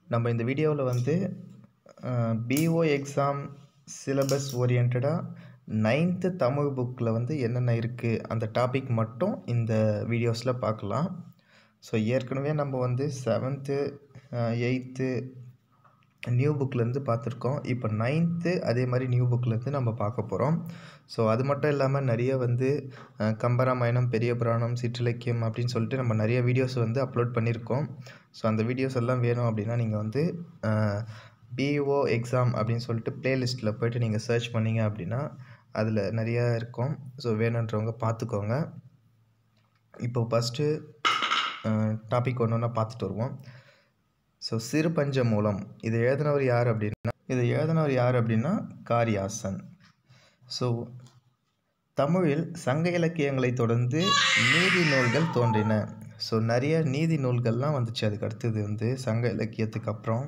நம்ம இந்த வீடியோவில் வந்து பிஓ எக்ஸாம் சிலபஸ் ஓரியன்டாக நைன்த்து தமிழ் புக்கில் வந்து என்னென்ன இருக்குது அந்த டாபிக் மட்டும் இந்த வீடியோஸில் பார்க்கலாம் ஸோ ஏற்கனவே நம்ம வந்து செவன்த்து எயித்து நியூ புக்லேருந்து பார்த்துருக்கோம் இப்போ நைன்த்து அதே மாதிரி நியூ புக்லேருந்து நம்ம பார்க்க போகிறோம் ஸோ அது மட்டும் இல்லாமல் நிறைய வந்து அஹ், கம்பராமாயணம் பெரிய புராணம் சிற்றிலக்கியம் அப்படின்னு சொல்லிட்டு நம்ம நிறைய வீடியோஸ் வந்து அப்லோட் பண்ணியிருக்கோம் ஸோ அந்த வீடியோஸ் எல்லாம் வேணும் அப்படின்னா நீங்கள் வந்து பிஓ எக்ஸாம் அப்படின்னு சொல்லிட்டு ப்ளேலிஸ்ட்டில் போயிட்டு நீங்கள் சர்ச் பண்ணீங்க அப்படின்னா அதில் நிறையா இருக்கும் ஸோ வேணுன்றவங்க பார்த்துக்கோங்க இப்போ ஃபஸ்ட்டு டாபிக் ஒன்று ஒன்றா பார்த்துட்டு வருவோம் ஸோ சிறு பஞ்ச மூலம் இதை எழுதினவர் யார் அப்படின்னா இதை எழுதினவர் யார் அப்படின்னா காரியாசன் ஸோ தமிழில் சங்க இலக்கியங்களை தொடர்ந்து நீதி நூல்கள் தோன்றின ஸோ நிறைய நீதி நூல்கள்லாம் வந்துச்சு அதுக்கு அடுத்தது வந்து சங்க இலக்கியத்துக்கு அப்புறம்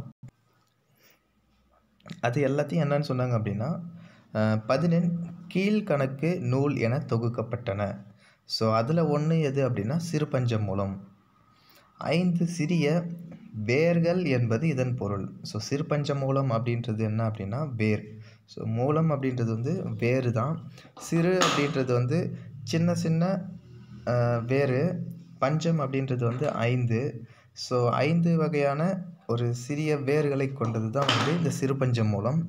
அது எல்லாத்தையும் என்னன்னு சொன்னாங்க அப்படின்னா அஹ், பதினெண் கீழ்கணக்கு நூல் என தொகுக்கப்பட்டன ஸோ அதில் ஒன்று எது அப்படின்னா சிறுபஞ்ச மூலம் ஐந்து சிறிய வேர்கள் என்பது இதன் பொருள் ஸோ சிறுபஞ்ச மூலம் அப்படின்றது என்ன அப்படின்னா வேர் ஸோ மூலம் அப்படின்றது வந்து வேறு தான் சிறு அப்படின்றது வந்து சின்ன சின்ன அஹ், வேறு பஞ்சம் அப்படின்றது வந்து ஐந்து ஸோ ஐந்து வகையான ஒரு சிறிய வேர்களை கொண்டது தான் வந்து இந்த சிறுபஞ்ச மூலம்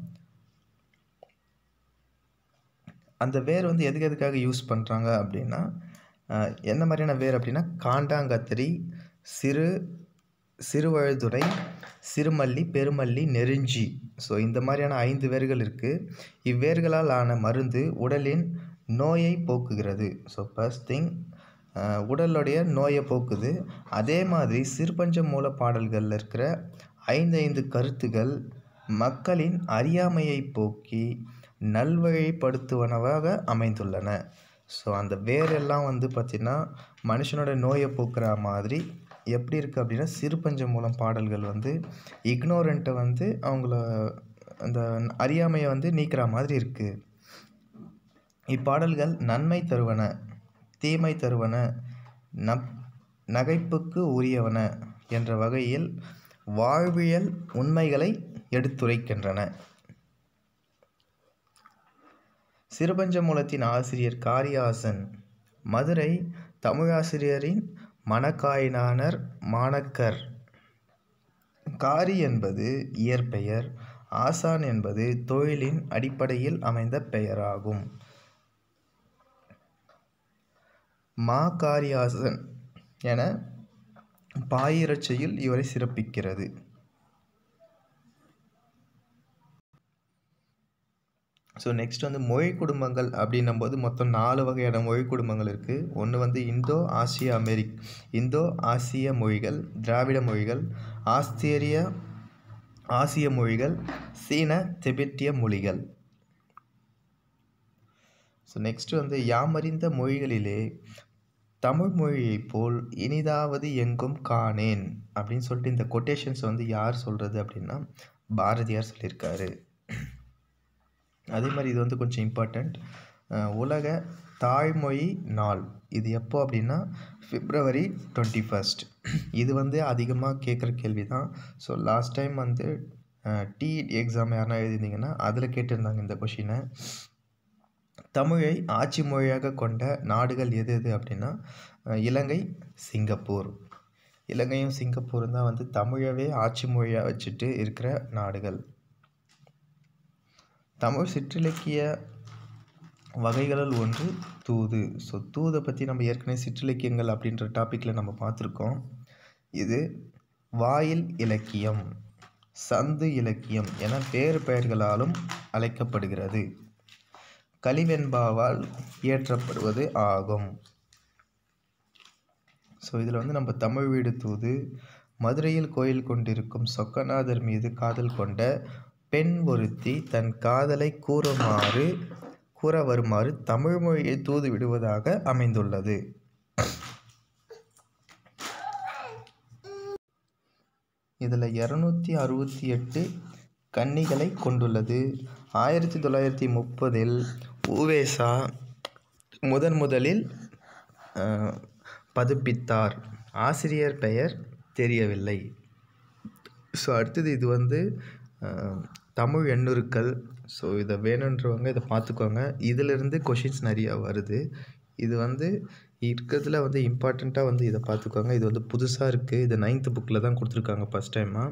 அந்த வேர் வந்து எதுக்கு எதுக்காக யூஸ் பண்ணுறாங்க அப்படின்னா அஹ், என்ன மாதிரியான வேர் அப்படின்னா காண்டாங்கத்திரி சிறு சிறுவழுதுறை சிறுமல்லி பெருமல்லி நெருஞ்சி ஸோ இந்த மாதிரியான ஐந்து வேர்கள் இருக்குது இவ்வேர்களால் ஆன மருந்து உடலின் நோயை போக்குகிறது ஸோ ஃபர்ஸ்ட் திங் உடலுடைய நோயை போக்குது அதே மாதிரி சிறுபஞ்ச மூல பாடல்களில் இருக்கிற ஐந்து ஐந்து கருத்துகள் மக்களின் அறியாமையை போக்கி நல்வழிப்படுத்துவனவாக அமைந்துள்ளன ஸோ அந்த வேரெல்லாம் வந்து பார்த்திங்கன்னா மனுஷனோட நோயை போக்குற மாதிரி எப்படி இருக்குது அப்படின்னா சிறுபஞ்ச மூலம் பாடல்கள் வந்து இக்னோரண்ட்டை வந்து அவங்கள அந்த அறியாமையை வந்து நீக்கிற மாதிரி இருக்குது இப்பாடல்கள் நன்மை தருவன தீமை தருவன நப் நகைப்புக்கு உரியவன என்ற வகையில் வாழ்வியல் உண்மைகளை எடுத்துரைக்கின்றன சிறுபஞ்ச மூலத்தின் ஆசிரியர் காரியாசன் மதுரை தமிழாசிரியரின் மணக்காயினானர் மாணக்கர் காரி என்பது இயற்பெயர் ஆசான் என்பது தொழிலின் அடிப்படையில் அமைந்த பெயராகும் மா காரியாசன் என பாயிரச்செய்யுள் இவரை சிறப்பிக்கிறது ஸோ நெக்ஸ்ட் வந்து மொழி குடும்பங்கள் அப்படின்னும் போது மொத்தம் நாலு வகையான மொழி குடும்பங்கள் இருக்குது ஒன்று வந்து இந்தோ ஆசிய அமெரிக் இந்தோ ஆசிய மொழிகள் திராவிட மொழிகள் ஆஸ்திரேலிய ஆசிய மொழிகள் சீன திபெத்திய மொழிகள் ஸோ நெக்ஸ்ட் வந்து யாமறிந்த மொழிகளிலே தமிழ் மொழியைப் போல் இனிதாவது எங்கும் காணேன் அப்படின்னு சொல்லிட்டு இந்த கொட்டேஷன்ஸ் வந்து யார் சொல்கிறது அப்படின்னா பாரதியார் சொல்லியிருக்காரு அதே மாதிரி இது வந்து கொஞ்சம் இம்பார்ட்டண்ட் உலக தாய்மொழி நாள் இது எப்போ அப்படின்னா பிப்ரவரி டுவெண்ட்டி ஃபஸ்ட் இது வந்து அதிகமாக கேட்குற கேள்வி தான் ஸோ லாஸ்ட் டைம் வந்து டி எக்ஸாம் யாருனா எழுதியிருந்தீங்கன்னா அதில் கேட்டிருந்தாங்க இந்த கொஷினை தமிழை ஆட்சி மொழியாக கொண்ட நாடுகள் எது எது அப்படின்னா அஹ், இலங்கை சிங்கப்பூர் இலங்கையும் சிங்கப்பூரும் தான் வந்து தமிழவே ஆட்சி மொழியாக வச்சுட்டு இருக்கிற நாடுகள் தமிழ் சிற்றிலக்கிய வகைகளுள் ஒன்று தூது ஸோ தூதை பற்றி நம்ம ஏற்கனவே சிற்றிலக்கியங்கள் அப்படின்ற டாப்பிக்கில் நம்ம பார்த்துருக்கோம் இது வாயில் இலக்கியம் சந்து இலக்கியம் என வேறு பெயர்களாலும் அழைக்கப்படுகிறது கலிவெண்பாவால் இயற்றப்படுவது ஆகும் ஸோ இதில் வந்து நம்ம தமிழ் வீடு தூது மதுரையில் கோயில் கொண்டிருக்கும் சொக்கநாதர் மீது காதல் கொண்ட பெண் ஒருத்தி தன் காதலை கூறுமாறு கூற வருமாறு தமிழ் மொழியை தூது விடுவதாக அமைந்துள்ளது இதில் இரநூத்தி அறுபத்தி எட்டு கன்னிகளை கொண்டுள்ளது ஆயிரத்தி தொள்ளாயிரத்தி முப்பதில் உவேசா முதன் முதலில் அஹ், பதிப்பித்தார் ஆசிரியர் பெயர் தெரியவில்லை ஸோ அடுத்தது இது வந்து தமிழ் எண்ணுருக்கள் ஸோ இதை வேணுன்றவங்க இதை பார்த்துக்கோங்க இதிலிருந்து கொஷின்ஸ் நிறையா வருது இது வந்து இருக்கிறதுல வந்து இம்பார்ட்டண்ட்டாக வந்து இதை பார்த்துக்கோங்க இது வந்து புதுசாக இருக்குது இது நைன்த்து புக்கில் தான் கொடுத்துருக்காங்க ஃபஸ்ட் டைமாக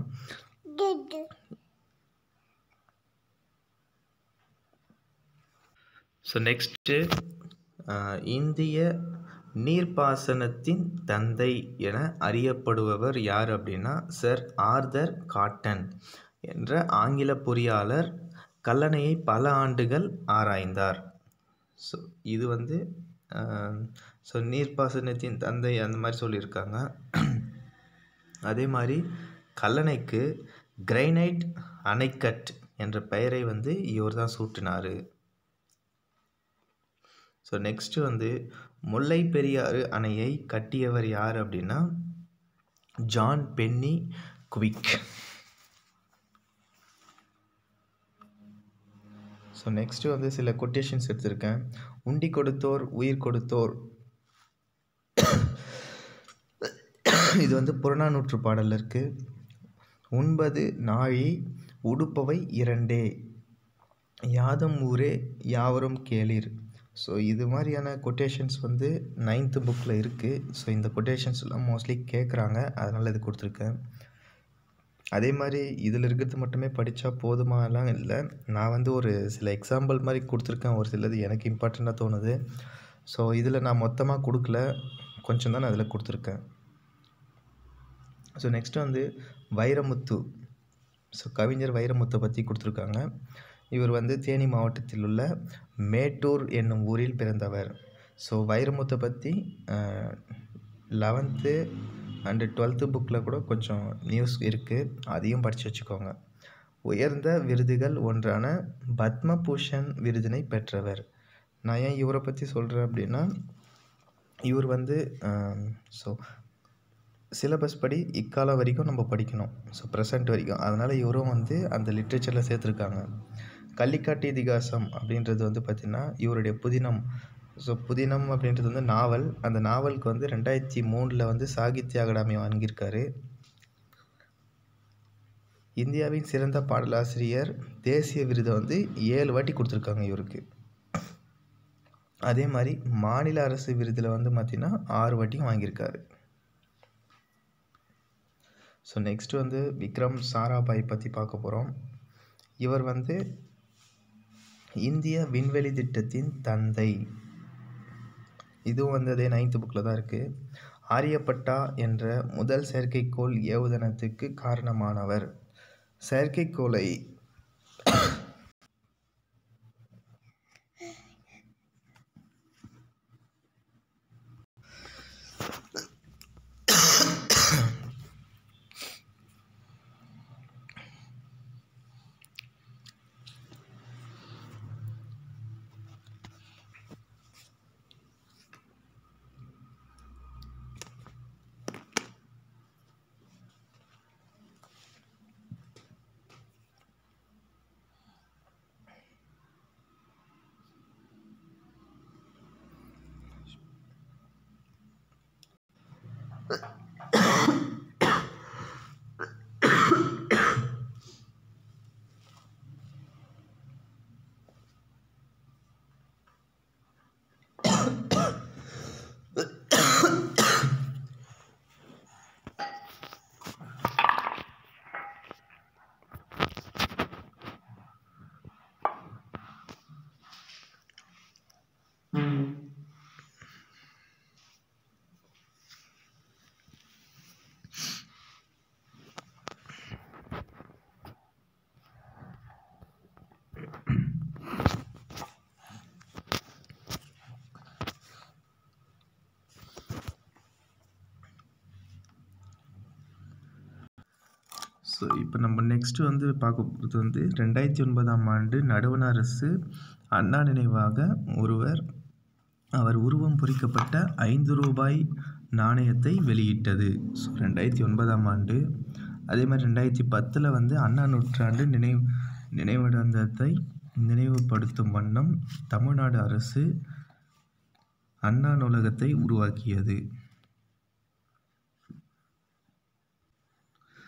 ஸோ நெக்ஸ்ட்டு இந்திய நீர்ப்பாசனத்தின் தந்தை என அறியப்படுபவர் யார் அப்படின்னா சர் ஆர்தர் காட்டன் என்ற ஆங்கில பொறியாளர் கல்லணையை பல ஆண்டுகள் ஆராய்ந்தார் ஸோ இது வந்து ஸோ நீர்ப்பாசனத்தின் தந்தை அந்த மாதிரி சொல்லியிருக்காங்க அதே மாதிரி கல்லணைக்கு கிரைனைட் அணைக்கட் என்ற பெயரை வந்து இவர் தான் சூட்டினார் ஸோ நெக்ஸ்ட்டு வந்து முல்லை பெரியாறு அணையை கட்டியவர் யார் அப்படின்னா John Pennycuick so next வந்து சில கொட்டேஷன்ஸ் எடுத்திருக்கேன் உண்டி கொடுத்தோர் உயிர் கொடுத்தோர் இது வந்து புறநானூற்று பாடலில் இருக்குது உண்பது நாழி உடுப்பவை இரண்டே யாதும் ஊரே யாவரும் கேளீர் ஸோ இது மாதிரியான கொட்டேஷன்ஸ் வந்து நைன்த்து புக்கில் இருக்குது ஸோ இந்த கொட்டேஷன்ஸ்லாம் மோஸ்ட்லி கேட்குறாங்க அதனால் இது கொடுத்துருக்கேன் அதே மாதிரி இதில் இருக்கிறது மட்டுமே படித்தா போதுமாலாம் இல்லை நான் வந்து ஒரு சில எக்ஸாம்பிள் மாதிரி கொடுத்துருக்கேன் ஒரு சிலது எனக்கு இம்பார்ட்டண்ட்டாக தோணுது ஸோ இதில் நான் மொத்தமாக கொடுக்கல கொஞ்சம் தான் நான் அதில் கொடுத்துருக்கேன் ஸோ நெக்ஸ்ட்டு வந்து வைரமுத்து ஸோ கவிஞர் வைரமுத்தை பற்றி கொடுத்துருக்காங்க இவர் வந்து தேனி மாவட்டத்தில் உள்ள மேட்டூர் என்னும் ஊரில் பிறந்தவர் ஸோ வைரமுத்தை பற்றி லெவன்த்து அண்டு டுவெல்த்து புக்கில் கூட கொஞ்சம் நியூஸ் இருக்குது அதையும் படித்து வச்சுக்கோங்க உயர்ந்த விருதுகள் ஒன்றான பத்மபூஷன் விருதினை பெற்றவர் நான் ஏன் இவரை பற்றி சொல்கிறேன் அப்படின்னா இவர் வந்து ஸோ சிலபஸ் படி இக்காலம் வரைக்கும் நம்ம படிக்கணும் ஸோ ப்ரெசண்ட் வரைக்கும் அதனால் இவரும் வந்து அந்த லிட்ரேச்சரில் சேர்த்துருக்காங்க கள்ளிக்காட்டு இதிகாசம் அப்படின்றது வந்து பார்த்திங்கன்னா இவருடைய புதினம் ஸோ புதினம் அப்படின்றது வந்து நாவல் அந்த நாவலுக்கு வந்து ரெண்டாயிரத்தி மூணில் வந்து சாகித்ய அகாடமி வாங்கியிருக்காரு இந்தியாவின் சிறந்த பாடலாசிரியர் தேசிய விருதை வந்து ஏழு வாட்டி கொடுத்துருக்காங்க இவருக்கு அதே மாதிரி மாநில அரசு விருதில் வந்து பார்த்திங்கன்னா ஆறு வாட்டியும் வாங்கியிருக்காரு ஸோ நெக்ஸ்ட் வந்து விக்ரம் சாராபாய் பற்றி பார்க்க போகிறோம் இவர் வந்து இந்திய விண்வெளி திட்டத்தின் தந்தை இதுவும் வந்து அதே நைன்த்து புக்கில் தான் இருக்குது ஆரியப்பட்டா என்ற முதல் செயற்கைக்கோள் ஏவுதனத்துக்கு காரணமானவர் செயற்கைக்கோளை ஸோ இப்போ நம்ம நெக்ஸ்ட்டு வந்து பார்க்க போகிறது வந்து ரெண்டாயிரத்தி ஒன்பதாம் ஆண்டு நடுவண் அரசு அண்ணா நினைவாக ஒருவர் அவர் உருவம் பொறிக்கப்பட்ட ஐந்து ரூபாய் நாணயத்தை வெளியிட்டது ஸோ ரெண்டாயிரத்தி ஒன்பதாம் ஆண்டு அதே மாதிரி ரெண்டாயிரத்தி பத்தில் வந்து அண்ணா நூற்றாண்டு நினைவு நினைவிடந்தத்தை நினைவுபடுத்தும் வண்ணம் தமிழ்நாடு அரசு அண்ணா நூலகத்தை உருவாக்கியது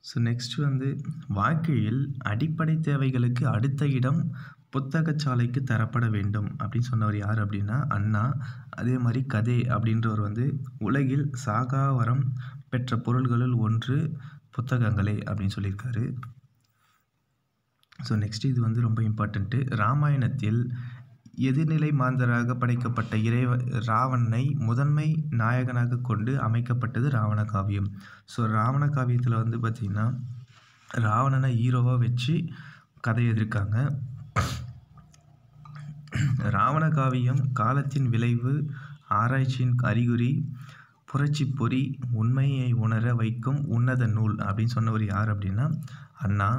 ஸோ நெக்ஸ்ட் வந்து வாழ்க்கையில் அடிப்படை தேவைகளுக்கு அடுத்த இடம் புத்தகச்சாலைக்கு தரப்பட வேண்டும் அப்படின்னு சொன்னவர் யார் அப்படின்னா அண்ணா அதே மாதிரி கதை அப்படின்றவர் வந்து உலகில் சாகாவரம் பெற்ற பொருள்களுள் ஒன்று புத்தகங்களே அப்படின்னு சொல்லியிருக்காரு ஸோ நெக்ஸ்ட் இது வந்து ரொம்ப இம்பார்ட்டண்ட்டு ராமாயணத்தில் எதிர்நிலை மாந்தராக படைக்கப்பட்ட இறைவ ராவணனை முதன்மை நாயகனாக கொண்டு அமைக்கப்பட்டது ராவண காவியம் ஸோ ராவண காவியத்தில் வந்து பார்த்திங்கன்னா ராவணனை ஹீரோவாக வச்சு கதை எழுதியிருக்காங்க ராவண காவியம் காலத்தின் விளைவு ஆராய்ச்சியின் அறிகுறி புரட்சி பொறி உண்மையை உணர வைக்கும் உன்னத நூல் அப்படின்னு சொன்னவர் யார் அப்படின்னா அண்ணா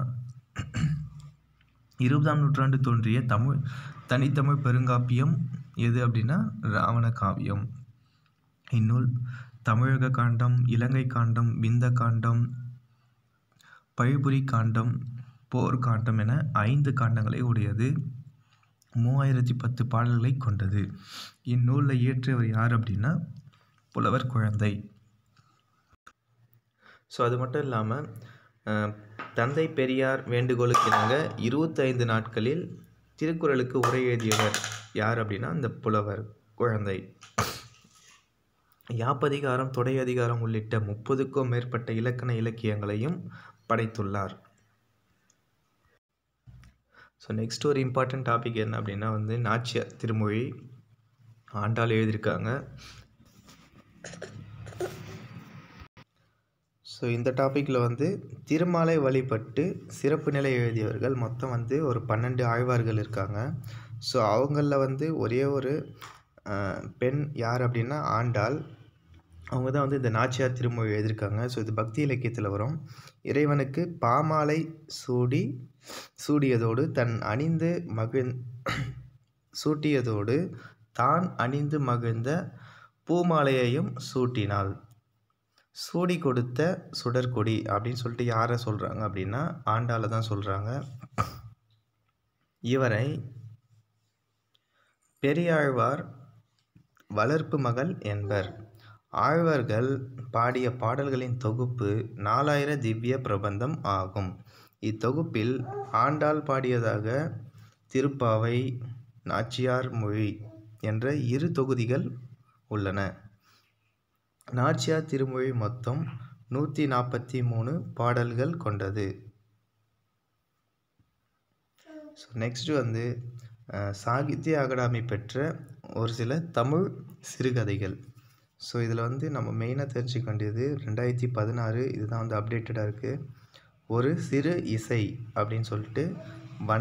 இருபதாம் நூற்றாண்டு தோன்றிய தமிழ் தனித்தமிழ் பெருங்காப்பியம் எது அப்படின்னா ராவண காவியம் இந்நூல் தமிழக காண்டம் இலங்கை காண்டம் விந்த காண்டம் பழிபுரி காண்டம் போர் காண்டம் என ஐந்து காண்டங்களை உடையது மூவாயிரத்தி பத்து பாடல்களை கொண்டது இந்நூலில் இயற்றியவர் யார் அப்படின்னா புலவர் குழந்தை ஸோ அது மட்டும் இல்லாமல் தந்தை பெரியார் வேண்டுகோளுக்கு இணங்க இருபத்தைந்து நாட்களில் திருக்குறளுக்கு உரை எழுதியவர் யார் அப்படின்னா இந்த புலவர் குழந்தை யாப்பதிகாரம் தொடை அதிகாரம் உள்ளிட்ட முப்பதுக்கும் மேற்பட்ட இலக்கண இலக்கியங்களையும் படைத்துள்ளார் ஸோ நெக்ஸ்ட் ஒரு இம்பார்ட்டன்ட் டாபிக் என்ன அப்படின்னா வந்து நாச்சியார் திருமொழி ஆண்டாள் எழுதியிருக்காங்க ஸோ இந்த டாப்பிக்கில் வந்து திருமாலை வழிபட்டு சிறப்பு நிலை எழுதியவர்கள் மொத்தம் வந்து ஒரு பன்னெண்டு ஆழ்வார்கள் இருக்காங்க ஸோ அவங்களில் வந்து ஒரே ஒரு பெண் யார் அப்படின்னா ஆண்டாள் அவங்க தான் வந்து இந்த நாச்சியார் திருமொழி எழுதியிருக்காங்க ஸோ இது பக்தி இலக்கியத்தில் வரும் இறைவனுக்கு பாமாலை சூடி சூடியதோடு தன் அணிந்து மகிழ் சூட்டியதோடு தான் அணிந்து மகிழ்ந்த பூமாலையையும் சூட்டினாள் சூடி கொடுத்த சுடற்கொடி அப்படின்னு சொல்லிட்டு யாரை சொல்கிறாங்க அப்படின்னா ஆண்டாளை தான் சொல்கிறாங்க இவரை பெரியாழ்வார் வளர்ப்பு மகள் என்பர் ஆழ்வார்கள் பாடிய பாடல்களின் தொகுப்பு நாலாயிர திவ்ய பிரபந்தம் ஆகும் இத்தொகுப்பில் ஆண்டாள் பாடியதாக திருப்பாவை நாச்சியார் மொழி என்ற இரு தொகுதிகள் உள்ளன நாச்சியார் திருமொழி மொத்தம் நூற்றி நாற்பத்தி மூணு பாடல்கள் கொண்டது ஸோ நெக்ஸ்ட் வந்து சாகித்ய அகாடமி பெற்ற ஒரு சில தமிழ் சிறுகதைகள் ஸோ இதில் வந்து நம்ம மெயினாக தெரிஞ்சுக்க வேண்டியது ரெண்டாயிரத்தி பதினாறு இதுதான் வந்து அப்டேட்டடாக இருக்குது ஒரு சிறு இசை அப்படின்னு சொல்லிட்டு வன்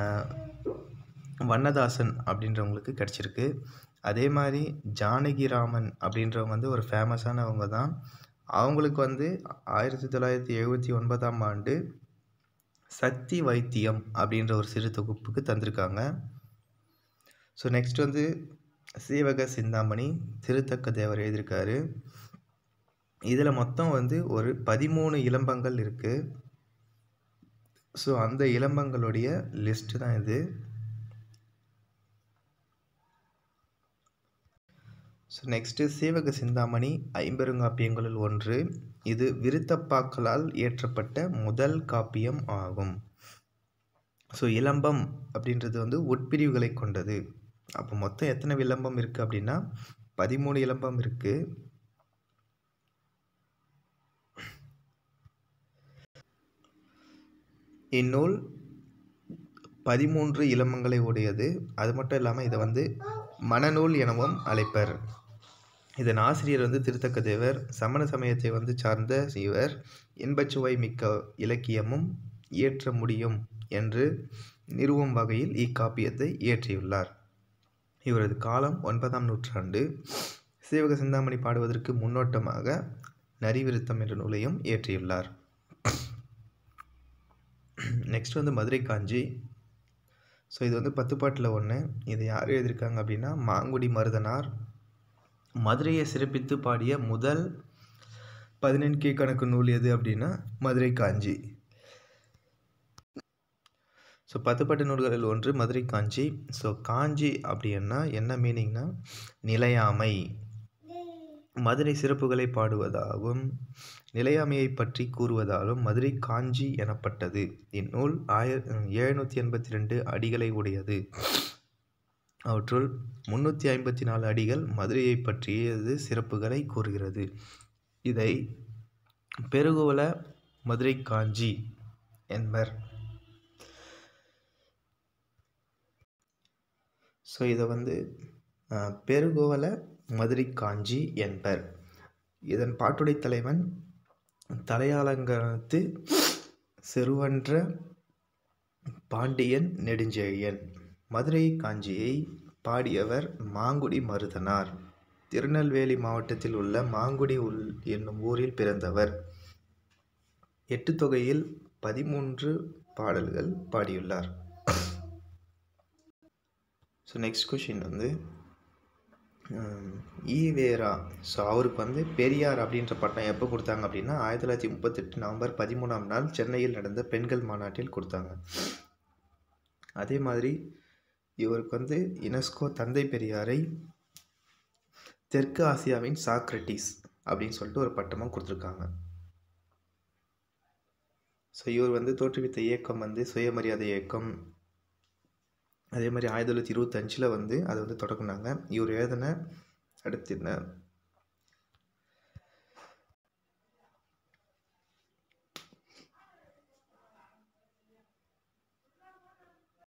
வண்ணதாசன் அப்படின்றவங்களுக்கு கிடச்சிருக்கு அதே மாதிரி ஜானகிராமன் அப்படின்றவங்க வந்து ஒரு ஃபேமஸானவங்க தான் அவங்களுக்கு வந்து ஆயிரத்தி தொள்ளாயிரத்தி எழுபத்தி ஒன்பதாம் ஆண்டு சக்தி வைத்தியம் அப்படின்ற ஒரு சிறு தொகுப்புக்கு தந்திருக்காங்க ஸோ நெக்ஸ்ட் வந்து சீவக சிந்தாமணி திருத்தக்க தேவர் எழுதியிருக்காரு இதில் மொத்தம் வந்து ஒரு பதிமூணு இளம்பங்கள் இருக்குது ஸோ அந்த இளம்பங்களுடைய லிஸ்ட்டு தான் இது ஸோ நெக்ஸ்ட்டு சீவக சிந்தாமணி ஐம்பெருங்காப்பியங்களுள் ஒன்று இது விருத்தப்பாக்களால் இயற்றப்பட்ட முதல் காப்பியம் ஆகும் ஸோ இளம்பம் அப்படின்றது வந்து உட்பிரிவுகளை கொண்டது அப்போ மொத்தம் எத்தனை விளம்பம் இருக்குது அப்படின்னா பதிமூணு இளம்பம் இருக்குது இந்நூல் பதிமூன்று இளமங்களை உடையது அது மட்டும் இல்லாமல் இதை வந்து மனநூல் எனவும் அழைப்பர் இதன் ஆசிரியர் வந்து திருத்தக்க தேவர் சமண சமயத்தை வந்து சார்ந்த இவர் இன்பச்சுவை மிக்க இலக்கியமும் இயற்ற முடியும் என்று நிறுவும் வகையில் இக்காப்பியத்தை இயற்றியுள்ளார் இவரது காலம் ஒன்பதாம் நூற்றாண்டு சீவக சிந்தாமணி பாடுவதற்கு முன்னோட்டமாக நரிவிருத்தம் என்ற நூலையும் இயற்றியுள்ளார் நெக்ஸ்ட் வந்து மதுரை காஞ்சி ஸோ இது வந்து பத்து பாட்டில் ஒன்று இது யார் எழுதியிருக்காங்க அப்படின்னா மாங்குடி மருதனார் மதுரையை சிறப்பித்து பாடிய முதல் பதினெண்கே கணக்கு நூல் எது அப்படின்னா மதுரை காஞ்சி ஸோ பத்துப்பட்டு நூல்களில் ஒன்று மதுரை காஞ்சி ஸோ காஞ்சி அப்படின்னா என்ன மீனிங்னா நிலையாமை மதுரை சிறப்புகளை பாடுவதாகவும் நிலையாமையை பற்றி கூறுவதாலும் மதுரை காஞ்சி எனப்பட்டது இந்நூல் ஆய எழுநூற்றி எண்பத்தி ரெண்டு அடிகளை உடையது அவற்றுள் முன்னூற்றி ஐம்பத்தி நாலு அடிகள் மதுரையை பற்றியது சிறப்புகளை கூறுகிறது இதை பெருகுவல மதுரை காஞ்சி என்பர் ஸோ இதை வந்து பெருகோவல மதுரை காஞ்சி என்பர் இதன் பாட்டுடை தலைவன் தலையாலங்கத்து செருவன்ற பாண்டியன் நெடுஞ்செழியன் மதுரை காஞ்சியை பாடியவர் மாங்குடி மருதனார் திருநெல்வேலி மாவட்டத்தில் உள்ள மாங்குடி உள் என்னும் ஊரில் பிறந்தவர் எட்டு தொகையில் பதிமூன்று பாடல்கள் பாடியுள்ளார் ஸோ நெக்ஸ்ட் கொஷின் வந்து ஈவேரா ஸோ அவருக்கு வந்து பெரியார் அப்படின்ற பட்டம் எப்போ கொடுத்தாங்க அப்படின்னா ஆயிரத்தி தொள்ளாயிரத்தி முப்பத்தெட்டு நவம்பர் பதிமூணாம் நாள் சென்னையில் நடந்த பெண்கள் மாநாட்டில் கொடுத்தாங்க அதே மாதிரி இவருக்கு வந்து யுனெஸ்கோ தந்தை பெரியாரை தெற்கு ஆசியாவின் சாக்ரட்டிஸ் அப்படின்னு சொல்லிட்டு ஒரு பட்டமும் கொடுத்துருக்காங்க ஸோ இவர் வந்து தோற்றுவித்த இயக்கம் வந்து சுயமரியாதை இயக்கம் அதே மாதிரி ஆயிரத்தி தொள்ளாயிரத்தி இருபத்தஞ்சில் வந்து அதை வந்து தொடக்குனாங்க இவர் எழுதின அடுத்து என்ன